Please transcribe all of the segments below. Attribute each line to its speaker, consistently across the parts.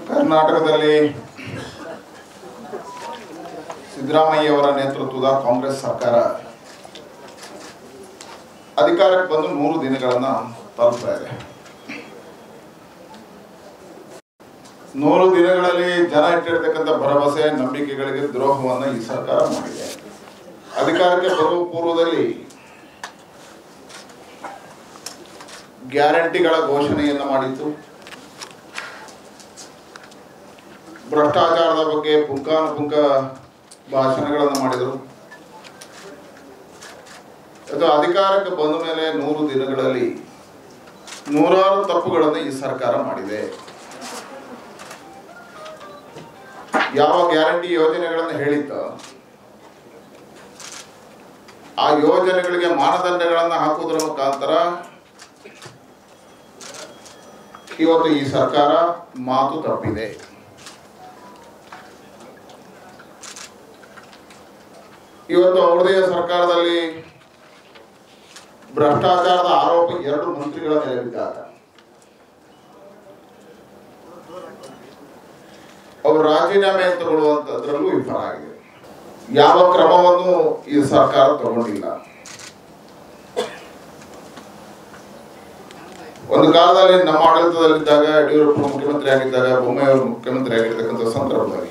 Speaker 1: ಕರ್ನಾಟಕದಲ್ಲಿ ಸಿದ್ದರಾಮಯ್ಯವರ ನೇತೃತ್ವದ ಕಾಂಗ್ರೆಸ್ ಸರ್ಕಾರ ಅಧಿಕಾರಕ್ಕೆ ಬಂದು ನೂರು ದಿನಗಳನ್ನ ತಲುಪ್ತಾ ಇದೆ ನೂರು ದಿನಗಳಲ್ಲಿ ಜನ ಇಟ್ಟಿರ್ತಕ್ಕಂಥ ಭರವಸೆ ನಂಬಿಕೆಗಳಿಗೆ ದ್ರೋಹವನ್ನು ಈ ಸರ್ಕಾರ ಮಾಡಿದೆ ಅಧಿಕಾರಕ್ಕೆ ಬರುವ ಪೂರ್ವದಲ್ಲಿ ಗ್ಯಾರಂಟಿಗಳ ಘೋಷಣೆಯನ್ನು ಮಾಡಿತ್ತು ಭ್ರಷ್ಟಾಚಾರದ ಬಗ್ಗೆ ಪುಂಖಾನುಪುಂಖ ಭಾಷಣಗಳನ್ನು ಮಾಡಿದರು ಅದು ಅಧಿಕಾರಕ್ಕೆ ಬಂದ ಮೇಲೆ ನೂರು ದಿನಗಳಲ್ಲಿ ನೂರಾರು ತಪ್ಪುಗಳನ್ನು ಈ ಸರ್ಕಾರ ಮಾಡಿದೆ ಯಾವ ಗ್ಯಾರಂಟಿ ಯೋಜನೆಗಳನ್ನು ಹೇಳಿತ್ತ ಆ ಯೋಜನೆಗಳಿಗೆ ಮಾನದಂಡಗಳನ್ನು ಹಾಕುವುದರ ಮುಖಾಂತರ ಇವತ್ತು ಈ ಸರ್ಕಾರ ಮಾತು ತಪ್ಪಿದೆ ಇವತ್ತು ಅವ್ರದೇ ಸರ್ಕಾರದಲ್ಲಿ ಭ್ರಷ್ಟಾಚಾರದ ಆರೋಪ ಎರಡು ಮಂತ್ರಿಗಳ ಮೇಲೆ ಬಿದ್ದಾಗ ಅವರು ರಾಜೀನಾಮೆ ತಗೊಳ್ಳುವಂತದ್ರಲ್ಲೂ ವಿಫಲ ಆಗಿದೆ ಯಾವ ಕ್ರಮವನ್ನು ಈ ಸರ್ಕಾರ ತಗೊಂಡಿಲ್ಲ ಒಂದು ಕಾಲದಲ್ಲಿ ನಮ್ಮ ಆಡಳಿತದಲ್ಲಿದ್ದಾಗ ಯಡಿಯೂರಪ್ಪ ಮುಖ್ಯಮಂತ್ರಿ ಆಗಿದ್ದಾಗ ಬೊಮ್ಮಾಯಿಯವರು ಮುಖ್ಯಮಂತ್ರಿ ಆಗಿರ್ತಕ್ಕಂಥ ಸಂದರ್ಭದಲ್ಲಿ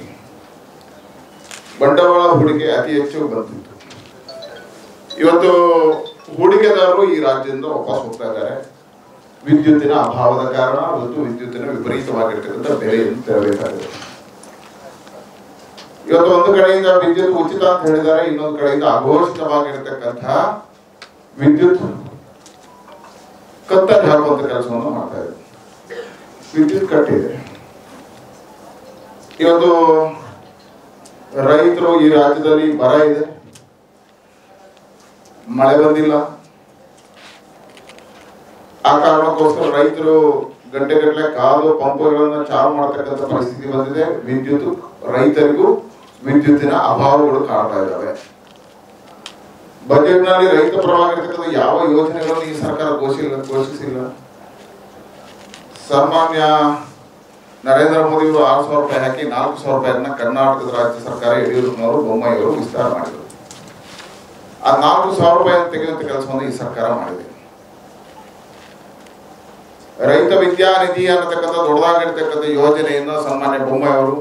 Speaker 1: ಬಂಡವಾಳ ಹೂಡಿಕೆ ಅತಿ ಹೆಚ್ಚು ಬಂದಿತ್ತು ಇವತ್ತು ಹೂಡಿಕೆದಾರರು ಈ ರಾಜ್ಯದಿಂದ ವಾಪಸ್ ಹೋಗ್ತಾ ಇದ್ದಾರೆ ವಿದ್ಯುತ್ತಿನ ಅಭಾವದ ಕಾರಣ ಮತ್ತು ವಿದ್ಯುತ್ತಿನ ವಿಪರೀತವಾಗಿರ್ತಕ್ಕಂಥ ಬೆಲೆಯನ್ನು ತೆರಬೇಕಾಗಿದೆ ಇವತ್ತು ಒಂದು ಕಡೆಯಿಂದ ವಿದ್ಯುತ್ ಉಚಿತ ಅಂತ ಹೇಳಿದ್ದಾರೆ ಇನ್ನೊಂದು ಕಡೆಯಿಂದ ಅಘೋಷಿತವಾಗಿರ್ತಕ್ಕಂಥ ವಿದ್ಯುತ್ ಕತ್ತರಿ ಹಾಕುವಂತ ಕೆಲಸವನ್ನು ಮಾಡ್ತಾ ಇದೆ ವಿದ್ಯುತ್ ಕಟ್ಟಿದೆ ಇವತ್ತು ರೈತರು ಈ ರಾಜ್ಯದಲ್ಲಿ ಬರ ಇದೆ ಮಳೆ ಬಂದಿಲ್ಲ ಆ ಕಾರಣಕ್ಕೋಸ್ಕರ ರೈತರು ಗಂಟೆ ಗಟ್ಟಲೆ ಕಾಲು ಪಂಪ್ಗಳನ್ನ ಚಾಲು ಮಾಡತಕ್ಕಂಥ ಪರಿಸ್ಥಿತಿ ಬಂದಿದೆ ವಿದ್ಯುತ್ ರೈತರಿಗೂ ವಿದ್ಯುತ್ತಿನ ಅಭಾವಗಳು ಕಾಡ್ತಾ ಇದ್ದಾವೆ ಬಜೆಟ್ ನಲ್ಲಿ ರೈತ ಪರವಾಗಿರ್ತಕ್ಕಂಥ ಯಾವ ಯೋಜನೆಗಳನ್ನು ಈ ಸರ್ಕಾರ ಘೋಷಿಲ್ಲ ಘೋಷಿಸಿಲ್ಲ ಸಾಮಾನ್ಯ ನರೇಂದ್ರ ಮೋದಿ ಅವರು ಆರು ಸಾವಿರ ರೂಪಾಯಿ ಹಾಕಿ ನಾಲ್ಕು ಸಾವಿರ ರೂಪಾಯಿಯನ್ನ ಕರ್ನಾಟಕದ ರಾಜ್ಯ ಸರ್ಕಾರ ಯಡಿಯೂರಪ್ಪನವರು ಬೊಮ್ಮಾಯಿಯವರು ವಿಸ್ತಾರ ಮಾಡಿದರು ಆ ನಾಲ್ಕು ಸಾವಿರ ರೂಪಾಯಿ ತೆಗೆಯುವಂತ ಕೆಲಸವನ್ನು ಈ ಸರ್ಕಾರ ಮಾಡಿದೆ ರೈತ ವಿದ್ಯಾನಿಧಿ ಅನ್ನತಕ್ಕಂಥ ದೊಡ್ಡದಾಗಿರ್ತಕ್ಕಂಥ ಯೋಜನೆಯನ್ನು ಸನ್ಮಾನ್ಯ ಬೊಮ್ಮಾಯಿಯವರು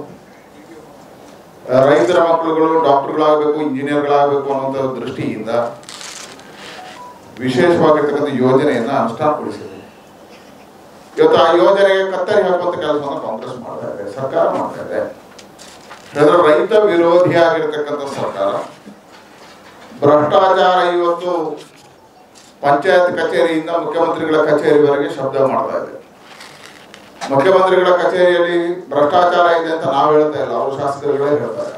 Speaker 1: ರೈತರ ಮಕ್ಕಳುಗಳು ಡಾಕ್ಟರ್ಗಳಾಗಬೇಕು ಇಂಜಿನಿಯರ್ಗಳಾಗಬೇಕು ಅನ್ನುವಂಥ ದೃಷ್ಟಿಯಿಂದ ವಿಶೇಷವಾಗಿರ್ತಕ್ಕಂಥ ಯೋಜನೆಯನ್ನ ಅನುಷ್ಠಾನಗೊಳಿಸಿದೆ ಇವತ್ತು ಆ ಯೋಜನೆಗೆ ಕತ್ತರಿ ಹಾಕುವಂತ ಕೆಲಸವನ್ನು ಕಾಂಗ್ರೆಸ್ ಮಾಡ್ತಾ ಇದೆ ಸರ್ಕಾರ ಮಾಡ್ತಾ ಇದೆ ಅದರ ರೈತ ವಿರೋಧಿ ಆಗಿರ್ತಕ್ಕಂಥ ಸರ್ಕಾರ ಭ್ರಷ್ಟಾಚಾರ ಇವತ್ತು ಪಂಚಾಯತ್ ಕಚೇರಿಯಿಂದ ಮುಖ್ಯಮಂತ್ರಿಗಳ ಕಚೇರಿವರೆಗೆ ಶಬ್ದ ಮಾಡ್ತಾ ಇದೆ ಮುಖ್ಯಮಂತ್ರಿಗಳ ಕಚೇರಿಯಲ್ಲಿ ಭ್ರಷ್ಟಾಚಾರ ಇದೆ ಅಂತ ನಾವು ಹೇಳ್ತಾ ಇಲ್ಲ ಅವರು ಶಾಸಕರುಗಳೇ ಹೇಳ್ತಾರೆ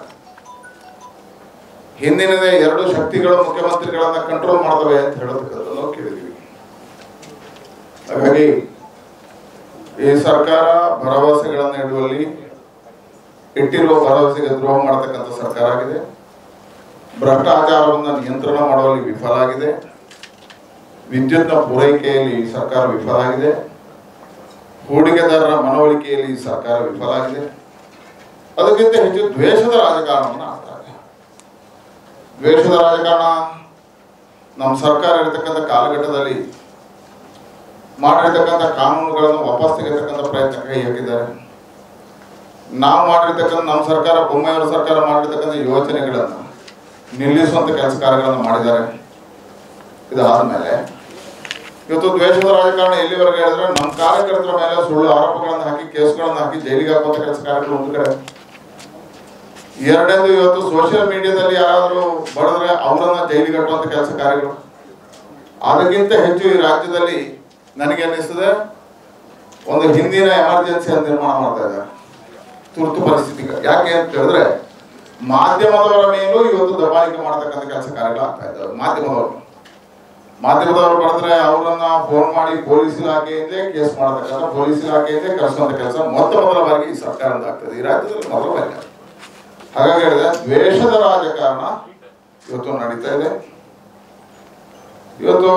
Speaker 1: ಹಿಂದಿನದೇ ಎರಡು ಶಕ್ತಿಗಳು ಮುಖ್ಯಮಂತ್ರಿಗಳನ್ನ ಕಂಟ್ರೋಲ್ ಮಾಡ್ತವೆ ಅಂತ ಹೇಳೋದಕ್ಕೆ ನಾವು ಕೇಳಿದ್ವಿ ಹಾಗಾಗಿ ಈ ಸರ್ಕಾರ ಭರವಸೆಗಳನ್ನು ಇಡುವಲ್ಲಿ ಇಟ್ಟಿರುವ ಭರವಸೆಗೆ ದ್ರೋಹ ಮಾಡತಕ್ಕಂಥ ಸರ್ಕಾರ ಆಗಿದೆ ಭ್ರಷ್ಟಾಚಾರವನ್ನು ನಿಯಂತ್ರಣ ಮಾಡುವಲ್ಲಿ ವಿಫಲ ಆಗಿದೆ ವಿದ್ಯುತ್ನ ಪೂರೈಕೆಯಲ್ಲಿ ಈ ಸರ್ಕಾರ ವಿಫಲ ಆಗಿದೆ ಹೂಡಿಕೆದಾರರ ಮನವೊಲಿಕೆಯಲ್ಲಿ ಈ ಸರ್ಕಾರ ವಿಫಲ ಆಗಿದೆ ಅದಕ್ಕಿಂತ ಹೆಚ್ಚು ದ್ವೇಷದ ರಾಜಕಾರಣವನ್ನು ಆಡ್ತಾ ಇದೆ ದ್ವೇಷದ ರಾಜಕಾರಣ ನಮ್ಮ ಸರ್ಕಾರ ಇರತಕ್ಕಂಥ ಕಾಲಘಟ್ಟದಲ್ಲಿ ಮಾಡಿರ್ತಕ್ಕಂಥ ಕಾನೂನುಗಳನ್ನು ವಾಪಸ್ ತೆಗೆತಕ್ಕಂಥ ಪ್ರಯತ್ನ ಕೈ ಹಾಕಿದ್ದಾರೆ ನಾವು ಮಾಡಿರ್ತಕ್ಕಂಥ ನಮ್ಮ ಸರ್ಕಾರ ಬೊಮ್ಮಾಯಿಯವರ ಸರ್ಕಾರ ಮಾಡಿರ್ತಕ್ಕಂಥ ಯೋಜನೆಗಳನ್ನು ನಿಲ್ಲಿಸುವಂತ ಕೆಲಸ ಕಾರ್ಯಗಳನ್ನು ಮಾಡಿದ್ದಾರೆ ಇದಾದ ಮೇಲೆ ಇವತ್ತು ದ್ವೇಷದ ರಾಜಕಾರಣ ಎಲ್ಲಿವರೆಗೆ ಹೇಳಿದ್ರೆ ನಮ್ಮ ಕಾರ್ಯಕರ್ತರ ಮೇಲೆ ಸುಳ್ಳು ಆರೋಪಗಳನ್ನು ಹಾಕಿ ಕೇಸ್ಗಳನ್ನು ಹಾಕಿ ಜೈಲಿಗೆ ಹಾಕುವಂತ ಕೆಲಸ ಕಾರ್ಯಗಳು ಒಂದು ಕಡೆ ಎರಡನೇದು ಇವತ್ತು ಸೋಷಿಯಲ್ ಮೀಡಿಯಾದಲ್ಲಿ ಯಾರಾದರೂ ಬಡಿದ್ರೆ ಅವರನ್ನ ಜೈಲಿಗೆ ಕಟ್ಟುವಂತ ಕೆಲಸ ಕಾರ್ಯಗಳು ಅದಕ್ಕಿಂತ ಹೆಚ್ಚು ಈ ರಾಜ್ಯದಲ್ಲಿ ನನಗೆ ಅನ್ನಿಸ್ತದೆ ಒಂದು ಹಿಂದಿನ ಎಮರ್ಜೆನ್ಸಿ ಅಂತ ನಿರ್ಮಾಣ ಮಾಡ್ತಾ ಇದ್ದಾರೆ ತುರ್ತು ಪರಿಸ್ಥಿತಿ ಯಾಕೆ ಅಂತ ಹೇಳಿದ್ರೆ ಮಾಧ್ಯಮದವರ ಮೇಲೂ ಇವತ್ತು ದಬ್ಬಾಳಿಕೆ ಮಾಡತಕ್ಕಂಥ ಕೆಲಸ ಕಾರ್ಯಗಳು ಆಗ್ತಾ ಇದ್ದಾವೆ ಮಾಧ್ಯಮದವರು ಮಾಧ್ಯಮದವರು ಬರೆದ್ರೆ ಅವರನ್ನ ಫೋನ್ ಮಾಡಿ ಪೊಲೀಸ್ ಇಲಾಖೆಯಿಂದಲೇ ಕೇಸ್ ಮಾಡತಕ್ಕಂಥ ಪೊಲೀಸ್ ಇಲಾಖೆಯಿಂದಲೇ ಕಳಿಸುವಂತ ಕೆಲಸ ಮೊತ್ತ ಮೊದಲ ಬಾರಿಗೆ ಈ ಸರ್ಕಾರದಿಂದ ಆಗ್ತದೆ ಈ ರಾಜ್ಯದಲ್ಲಿ ಮೊದಲ ಬಾರಿಗೆ ಹಾಗಾಗಿ ಹೇಳಿದ್ರೆ ದ್ವೇಷದ ರಾಜಕಾರಣ ಇವತ್ತು ನಡೀತಾ ಇದೆ ಇವತ್ತು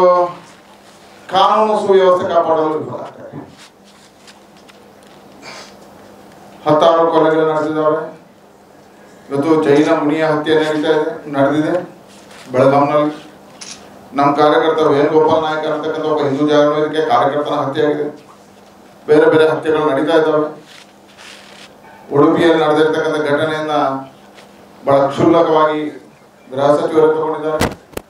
Speaker 1: ಕಾನೂನು ಸುವ್ಯವಸ್ಥೆ ಕಾಪಾಡಲು ವಿಫಲ ಆಗ್ತಾರೆ ಹತ್ತಾರು ಕೊಲೆಗಳು ನಡೆದಿದ್ದಾವೆ ಇವತ್ತು ಜೈನ ಮುನಿಯ ಹತ್ಯೆ ನಡೀತಾ ಇದೆ ನಡೆದಿದೆ ಬೆಳಗಾಂನಲ್ಲಿ ನಮ್ಮ ಕಾರ್ಯಕರ್ತ ವೇಣುಗೋಪಾಲ್ ನಾಯಕ್ ಅಂತಕ್ಕಂಥ ಒಬ್ಬ ಹಿಂದೂ ಜಾಗೃತಿಗೆ ಕಾರ್ಯಕರ್ತನ ಹತ್ಯೆ ಆಗಿದೆ ಬೇರೆ ಬೇರೆ ಹತ್ಯೆಗಳು ನಡೀತಾ ಇದ್ದಾವೆ ಉಡುಪಿಯಲ್ಲಿ ನಡೆದಿರ್ತಕ್ಕಂಥ ಘಟನೆಯನ್ನ ಬಹಳ ಕ್ಷುಲ್ಲಕವಾಗಿ ಗೃಹ ಸಚಿವರು ತಗೊಂಡಿದ್ದಾರೆ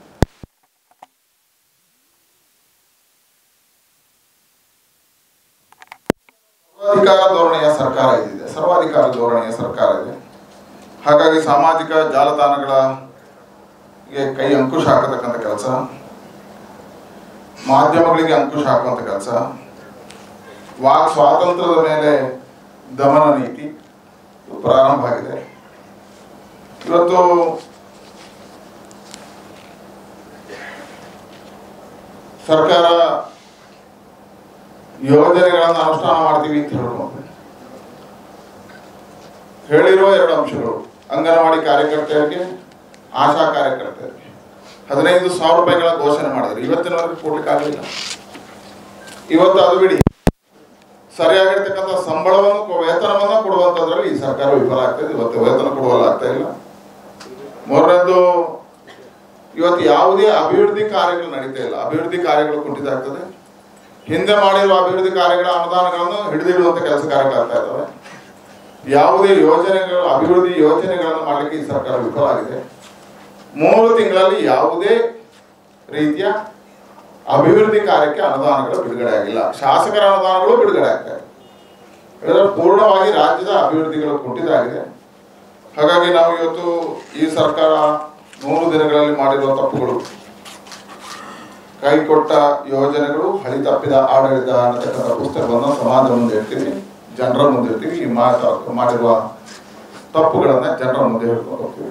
Speaker 1: ಸರ್ವಾಧಿಕಾರ ಧೋರಣೆಯ ಸರ್ಕಾರ ಇದಿದೆ ಸರ್ವಾಧಿಕಾರ ಧೋರಣೆಯ ಸರ್ಕಾರ ಇದೆ ಹಾಗಾಗಿ ಸಾಮಾಜಿಕ ಜಾಲತಾಣಗಳ ಗೆ ಕೈ ಅಂಕುಶ ಹಾಕತಕ್ಕಂಥ ಕೆಲಸ ಮಾಧ್ಯಮಗಳಿಗೆ ಅಂಕುಶ ಹಾಕುವಂಥ ಕೆಲಸ ವಾಕ್ ಸ್ವಾತಂತ್ರ್ಯದ ಮೇಲೆ ದಮನ ನೀತಿ ಪ್ರಾರಂಭ ಆಗಿದೆ ಇವತ್ತು ಸರ್ಕಾರ ಯೋಜನೆಗಳನ್ನು ಅನುಷ್ಠಾನ ಮಾಡ್ತೀವಿ ಅಂತ ಹೇಳ್ಬೋದು ಹೇಳಿರುವ ಎರಡು ಅಂಶಗಳು ಅಂಗನವಾಡಿ ಕಾರ್ಯಕರ್ತೆಯರಿಗೆ ಆಶಾ ಕಾರ್ಯಕರ್ತೆಯರಿಗೆ ಹದಿನೈದು ಸಾವಿರ ರೂಪಾಯಿಗಳ ಘೋಷಣೆ ಮಾಡಿದ್ರು ಇವತ್ತಿನವರೆಗೆ ಕೊಡ್ಲಿಕ್ಕೆ ಆಗಲಿಲ್ಲ ಇವತ್ತು ಅದು ಬಿಡಿ ಸರಿಯಾಗಿರ್ತಕ್ಕಂಥ ಸಂಬಳವನ್ನು ಕೊ- ವೇತನವನ್ನ ಕೊಡುವಂತದ್ರಲ್ಲಿ ಈ ಸರ್ಕಾರ ವಿಫಲ ಆಗ್ತದೆ ಇವತ್ತು ವೇತನ ಕೊಡುವಲ್ಲ ಆಗ್ತಾ ಇಲ್ಲ ಮೂರನೇದು ಇವತ್ತು ಯಾವುದೇ ಅಭಿವೃದ್ಧಿ ಕಾರ್ಯಗಳು ನಡೀತಾ ಇಲ್ಲ ಅಭಿವೃದ್ಧಿ ಕಾರ್ಯಗಳು ಕುಂಠಿತ ಆಗ್ತದೆ ಹಿಂದೆ ಮಾಡಿರುವ ಅಭಿವೃದ್ಧಿ ಕಾರ್ಯಗಳ ಅನುದಾನಗಳನ್ನು ಹಿಡಿದಿಡುವಂತ ಕೆಲಸ ಕಾರ್ಯಗಳಾಗ್ತಾ ಇದ್ದಾವೆ ಯಾವುದೇ ಯೋಜನೆಗಳು ಅಭಿವೃದ್ಧಿ ಯೋಜನೆಗಳನ್ನು ಮಾಡಲಿಕ್ಕೆ ಈ ಸರ್ಕಾರ ವಿಫಲ ಆಗಿದೆ ಮೂರು ತಿಂಗಳಲ್ಲಿ ಯಾವುದೇ ರೀತಿಯ ಅಭಿವೃದ್ಧಿ ಕಾರ್ಯಕ್ಕೆ ಅನುದಾನಗಳು ಬಿಡುಗಡೆ ಆಗಿಲ್ಲ ಶಾಸಕರ ಅನುದಾನಗಳು ಬಿಡುಗಡೆ ಆಗ್ತಾ ಇದೆ ಇದರ ಪೂರ್ಣವಾಗಿ ರಾಜ್ಯದ ಅಭಿವೃದ್ಧಿಗಳು ಕುಂಠಿತ ಆಗಿದೆ ಹಾಗಾಗಿ ನಾವು ಇವತ್ತು ಈ ಸರ್ಕಾರ ನೂರು ದಿನಗಳಲ್ಲಿ ಮಾಡಿರುವ ತಪ್ಪುಗಳು ಕೈಕೊಟ್ಟ ಯೋಜನೆಗಳು ಹಳಿ ತಪ್ಪಿದ ಆಡಳಿತ ಅನ್ನತಕ್ಕಂಥ ಪುಸ್ತಕವನ್ನು ಸಮಾಜದ ಮುಂದೆ ಇಡ್ತೀವಿ ಜನರ ಮುಂದೆ ಇಡ್ತೀವಿ ಈ ಮಾತ ಮಾಡಿರುವ ತಪ್ಪುಗಳನ್ನ ಜನರ ಮುಂದೆ ಹೇಳ್ಕೊಂಡು ಹೋಗ್ತೀವಿ